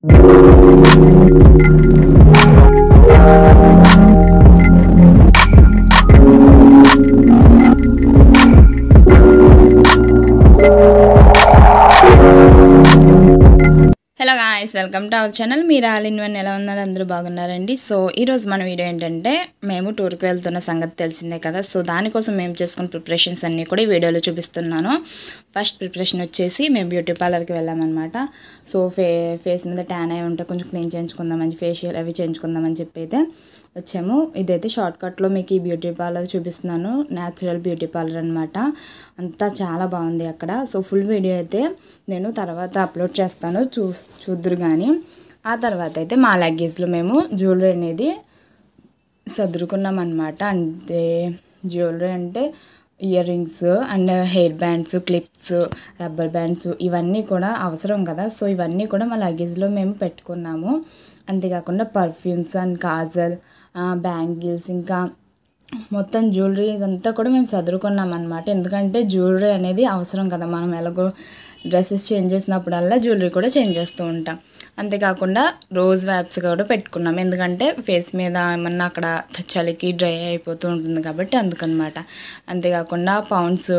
hello guys welcome to our channel మీరు all in one ఎలా ఉన్నారు అందరూ బాగున్నారండి సో ఈరోజు మన వీడియో ఏంటంటే మేము టూర్కి వెళ్తున్న సంగతి తెలిసిందే కదా సో దానికోసం మేము చేసుకున్న ప్రిపరేషన్స్ అన్నీ కూడా ఈ వీడియోలో చూపిస్తున్నాను ఫస్ట్ ప్రిపరేషన్ వచ్చేసి మేము బ్యూటీ పార్లర్కి వెళ్ళామన్నమాట సో ఫే ఫేస్ మీద ట్యాన్ అయి ఉంటే కొంచెం క్లీన్ చేయించుకుందామని ఫేషియల్ అవి చేయించుకుందామని చెప్పి అయితే వచ్చాము ఇదైతే షార్ట్ కట్లో మీకు ఈ బ్యూటీ పార్లర్ చూపిస్తున్నాను న్యాచురల్ బ్యూటీ పార్లర్ అనమాట అంతా చాలా బాగుంది అక్కడ సో ఫుల్ వీడియో అయితే నేను తర్వాత అప్లోడ్ చేస్తాను చూ చూద్దరు కానీ ఆ తర్వాత అయితే మా లగేజ్లో మేము జ్యువెలరీ అనేది సర్దుకున్నాం అనమాట అంటే జ్యువెలరీ అంటే earrings and hair bands clips rubber bands ఇవన్నీ కూడా అవసరం కదా సో ఇవన్నీ కూడా మా లగేజ్లో మేము పెట్టుకున్నాము అంతేకాకుండా పర్ఫ్యూమ్స్ అండ్ కాజల్ బ్యాంగిల్స్ ఇంకా మొత్తం జ్యువెలరీ ఇదంతా కూడా మేము చదువుకున్నాం అనమాట ఎందుకంటే జ్యువెలరీ అనేది అవసరం కదా మనం ఎలాగో డ్రెస్సెస్ చేంజ్ చేసినప్పుడల్లా జ్యువెలరీ కూడా చేంజ్ చేస్తూ ఉంటాం అంతేకాకుండా రోజ్ వ్యాప్స్ కూడా పెట్టుకున్నాం ఎందుకంటే ఫేస్ మీద ఏమన్నా అక్కడ చలికి డ్రై అయిపోతూ ఉంటుంది కాబట్టి అందుకనమాట అంతేకాకుండా పౌండ్స్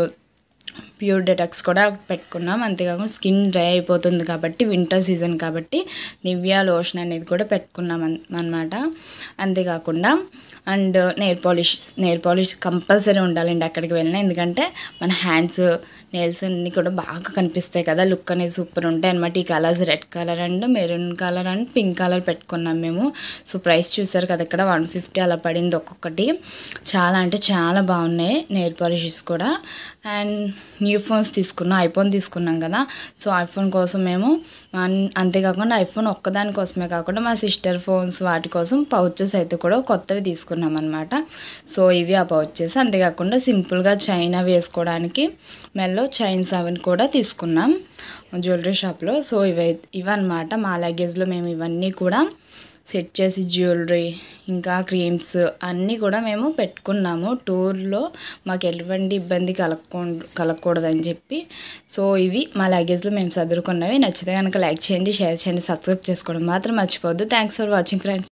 ప్యూర్ డెటాక్స్ కూడా పెట్టుకున్నాం అంతేకాకుండా స్కిన్ డ్రై అయిపోతుంది కాబట్టి వింటర్ సీజన్ కాబట్టి నివ్యా లోషన్ అనేది కూడా పెట్టుకున్నాం అనమాట అంతేకాకుండా and nail polish nail polish compulsory ఉండాలండి అక్కడికి వెళ్ళినా ఎందుకంటే మన హ్యాండ్స్ నెయిల్స్ అన్నీ కూడా బాగా కనిపిస్తాయి కదా లుక్ అనేది సూపర్ ఉంటాయి అనమాట ఈ colours red colour and maroon colour and pink colour పెట్టుకున్నాం మేము సో ప్రైస్ చూసారు కదా ఇక్కడ వన్ ఫిఫ్టీ అలా పడింది ఒక్కొక్కటి చాలా అంటే చాలా బాగున్నాయి నెయిల్ పాలిషెస్ కూడా అండ్ న్యూ ఫోన్స్ తీసుకున్నాం ఐఫోన్ తీసుకున్నాం కదా సో ఐఫోన్ కోసం మేము అన్- అంతేకాకుండా ఐఫోన్ ఒక్కదాని కోసమే కాకుండా మా సిస్టర్ ఫోన్స్ వాటి కోసం పౌచెస్ అయితే కూడా కొత్తవి తీసుకున్నాం అనమాట సో ఇవి ఆ పౌచెస్ అంతేకాకుండా సింపుల్గా చైనా వేసుకోవడానికి మెల్లో చైన్స్ అవి కూడా తీసుకున్నాం జ్యువెలరీ షాప్లో సో ఇవి ఇవన్నమాట మా లగేజ్లో మేము ఇవన్నీ కూడా సెట్ చేసి జ్యువెలరీ ఇంకా క్రీమ్స్ అన్నీ కూడా మేము పెట్టుకున్నాము టూర్లో మాకు ఎటువంటి ఇబ్బంది కలగకూ కలగకూడదని చెప్పి సో ఇవి మా లగేజ్లో మేము చదువుకున్నవి నచ్చితే కనుక లైక్ చేయండి షేర్ చేయండి సబ్స్క్రైబ్ చేసుకోవడం మాత్రం మర్చిపోవద్దు థ్యాంక్స్ ఫర్ వాచింగ్ ఫ్రెండ్స్